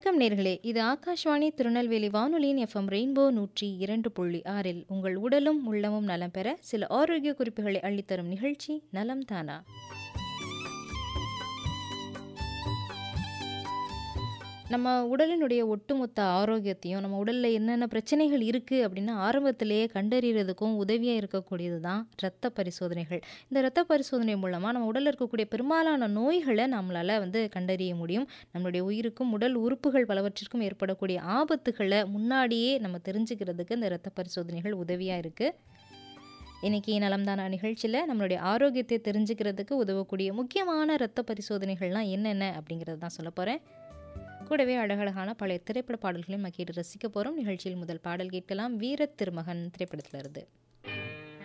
வணக்கம் நேர்களே இது ஆகாஷ்வாணி திருநெல்வேலி வானொலியின் எஃப்எம் ரெயின்போ நூற்றி இரண்டு புள்ளி ஆறில் உங்கள் உடலும் உள்ளமும் நலம் பெற சில ஆரோக்கிய குறிப்புகளை அள்ளித்தரும் நிகழ்ச்சி நலம் தானா நம்ம உடலினுடைய ஒட்டுமொத்த ஆரோக்கியத்தையும் நம்ம உடலில் என்னென்ன பிரச்சனைகள் இருக்குது அப்படின்னு ஆரம்பத்திலேயே கண்டறியறதுக்கும் உதவியாக இருக்கக்கூடியது தான் இரத்த பரிசோதனைகள் இந்த இரத்த பரிசோதனை மூலமாக நம்ம உடலில் இருக்கக்கூடிய பெரும்பாலான நோய்களை நம்மளால் வந்து கண்டறிய முடியும் நம்மளுடைய உயிருக்கும் உடல் உறுப்புகள் பலவற்றிற்கும் ஏற்படக்கூடிய ஆபத்துகளை முன்னாடியே நம்ம தெரிஞ்சுக்கிறதுக்கு இந்த இரத்த பரிசோதனைகள் உதவியாக இருக்குது இன்னைக்கு நலம்தானா நிகழ்ச்சியில் நம்மளுடைய ஆரோக்கியத்தை தெரிஞ்சுக்கிறதுக்கு உதவக்கூடிய முக்கியமான இரத்த பரிசோதனைகள்லாம் என்னென்ன அப்படிங்கிறது தான் சொல்ல போகிறேன் கூடவே அழகழகான பழைய திரைப்பட பாடல்களையும் நம்ம கேட்டு ரசிக்க போகிறோம் நிகழ்ச்சியில் முதல் பாடல் கேட்கலாம் வீர திருமகன் திரைப்படத்திலிருந்து